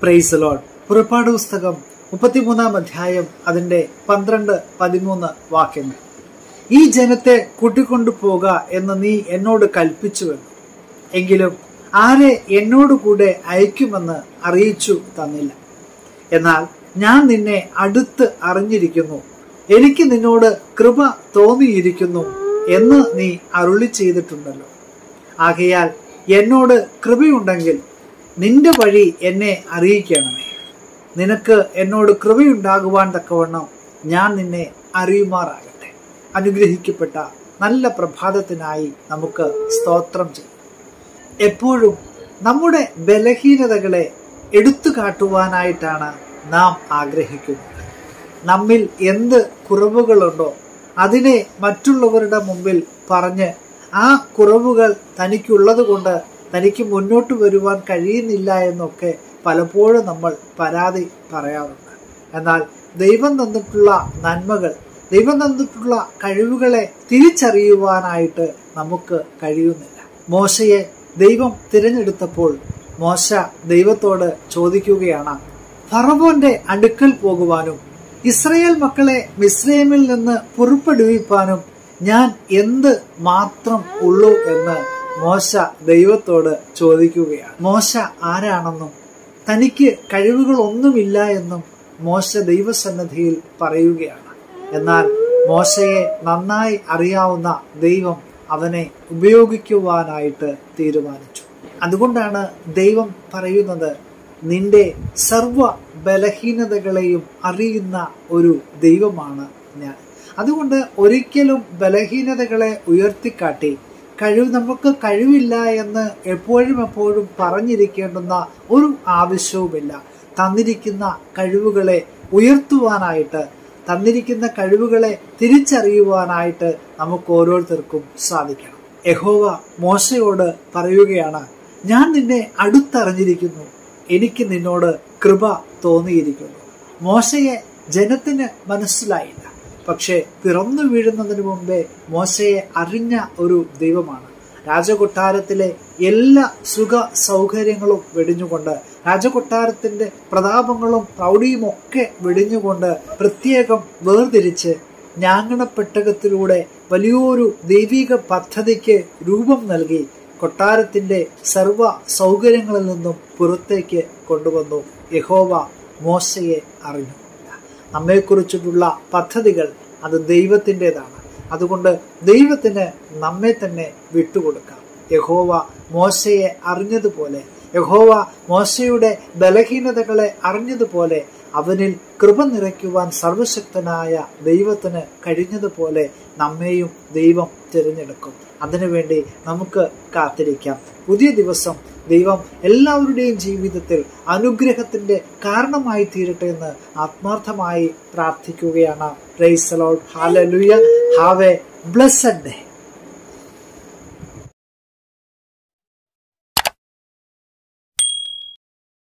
price load പുറപ്പാട് പുസ്തകം മുപ്പത്തിമൂന്നാം അധ്യായം അതിന്റെ പന്ത്രണ്ട് പതിമൂന്ന് വാക്യങ്ങൾ ഈ ജനത്തെ കൂട്ടിക്കൊണ്ടു പോക എന്ന് നീ എന്നോട് കൽപ്പിച്ചുവെന്നു എങ്കിലും ആരെ എന്നോട് കൂടെ അയക്കുമെന്ന് അറിയിച്ചു തന്നില്ല എന്നാൽ ഞാൻ നിന്നെ അടുത്ത് അറിഞ്ഞിരിക്കുന്നു എനിക്ക് നിന്നോട് കൃപ തോന്നിയിരിക്കുന്നു എന്ന് നീ അരുളി ചെയ്തിട്ടുണ്ടല്ലോ ആകയാൽ എന്നോട് കൃപയുണ്ടെങ്കിൽ നിന്റെ വഴി എന്നെ അറിയിക്കണമേ നിനക്ക് എന്നോട് കൃപയുണ്ടാകുവാൻ തക്കവണ്ണം ഞാൻ നിന്നെ അറിയുമാറാകട്ടെ അനുഗ്രഹിക്കപ്പെട്ട നല്ല പ്രഭാതത്തിനായി നമുക്ക് സ്തോത്രം ചെയ്യും എപ്പോഴും നമ്മുടെ ബലഹീനതകളെ എടുത്തു കാട്ടുവാനായിട്ടാണ് നാം ആഗ്രഹിക്കുന്നത് നമ്മിൽ എന്ത് കുറവുകളുണ്ടോ അതിനെ മറ്റുള്ളവരുടെ മുമ്പിൽ പറഞ്ഞ് ആ കുറവുകൾ തനിക്കുള്ളത് കൊണ്ട് തനിക്ക് മുന്നോട്ട് വരുവാൻ കഴിയുന്നില്ല എന്നൊക്കെ പലപ്പോഴും നമ്മൾ പരാതി പറയാറുണ്ട് എന്നാൽ ദൈവം തന്നിട്ടുള്ള നന്മകൾ ദൈവം തന്നിട്ടുള്ള കഴിവുകളെ തിരിച്ചറിയുവാനായിട്ട് നമുക്ക് കഴിയുന്നില്ല മോശയെ ദൈവം തിരഞ്ഞെടുത്തപ്പോൾ മോശ ദൈവത്തോട് ചോദിക്കുകയാണ് ഫറവോന്റെ അടുക്കൽ പോകുവാനും ഇസ്രയേൽ മക്കളെ മിസ്രൈമിൽ നിന്ന് പുറപ്പെടുവിപ്പാനും ഞാൻ എന്ത് മാത്രം ഉള്ളൂ എന്ന് മോശ ദൈവത്തോട് ചോദിക്കുകയാണ് മോശ ആരാണെന്നും തനിക്ക് കഴിവുകളൊന്നുമില്ല എന്നും മോശ ദൈവസന്നദ്ധിയിൽ പറയുകയാണ് എന്നാൽ മോശയെ നന്നായി അറിയാവുന്ന ദൈവം അവനെ ഉപയോഗിക്കുവാനായിട്ട് തീരുമാനിച്ചു അതുകൊണ്ടാണ് ദൈവം പറയുന്നത് നിന്റെ സർവ ബലഹീനതകളെയും അറിയുന്ന ഒരു ദൈവമാണ് ഞാൻ അതുകൊണ്ട് ഒരിക്കലും ബലഹീനതകളെ ഉയർത്തിക്കാട്ടി കഴിവ് നമുക്ക് കഴിവില്ല എന്ന് എപ്പോഴും എപ്പോഴും പറഞ്ഞിരിക്കേണ്ടുന്ന ഒരു ആവശ്യവുമില്ല തന്നിരിക്കുന്ന കഴിവുകളെ ഉയർത്തുവാനായിട്ട് തന്നിരിക്കുന്ന കഴിവുകളെ തിരിച്ചറിയുവാനായിട്ട് നമുക്ക് ഓരോരുത്തർക്കും സാധിക്കണം യഹോവ മോശയോട് പറയുകയാണ് ഞാൻ നിന്നെ അടുത്തറിഞ്ഞിരിക്കുന്നു എനിക്ക് നിന്നോട് കൃപ തോന്നിയിരിക്കുന്നു മോശയെ ജനത്തിന് മനസ്സിലായില്ല പക്ഷെ പിറന്നു വീഴുന്നതിന് മുമ്പേ മോശയെ അറിഞ്ഞ ഒരു ദൈവമാണ് രാജകൊട്ടാരത്തിലെ എല്ലാ സുഖ സൗകര്യങ്ങളും വെടിഞ്ഞുകൊണ്ട് രാജകൊട്ടാരത്തിന്റെ പ്രതാപങ്ങളും പ്രൗഢിയും ഒക്കെ വെടിഞ്ഞുകൊണ്ട് പ്രത്യേകം വേർതിരിച്ച് ഞാങ്ങണപ്പെട്ടകത്തിലൂടെ വലിയൊരു ദൈവിക പദ്ധതിക്ക് രൂപം നൽകി കൊട്ടാരത്തിന്റെ സർവ സൗകര്യങ്ങളിൽ നിന്നും പുറത്തേക്ക് കൊണ്ടുവന്നു യഹോവ മോശയെ അറിഞ്ഞു നമ്മെക്കുറിച്ചിട്ടുള്ള പദ്ധതികൾ അത് ദൈവത്തിൻ്റെതാണ് അതുകൊണ്ട് ദൈവത്തിന് നമ്മെ തന്നെ വിട്ടുകൊടുക്കാം യഹോവ മോശയെ അറിഞ്ഞതുപോലെ യഹോവ മോശയുടെ ബലഹീനതകളെ അറിഞ്ഞതുപോലെ അവനിൽ കൃപ നിറയ്ക്കുവാൻ സർവശക്തനായ ദൈവത്തിന് കഴിഞ്ഞതുപോലെ നമ്മെയും ദൈവം തിരഞ്ഞെടുക്കും അതിനുവേണ്ടി നമുക്ക് കാത്തിരിക്കാം പുതിയ ദിവസം ദൈവം എല്ലാവരുടെയും ജീവിതത്തിൽ അനുഗ്രഹത്തിന്റെ കാരണമായി തീരട്ടെ എന്ന് ആത്മാർത്ഥമായി പ്രാർത്ഥിക്കുകയാണ് praise Lord hallelujah have a blessed day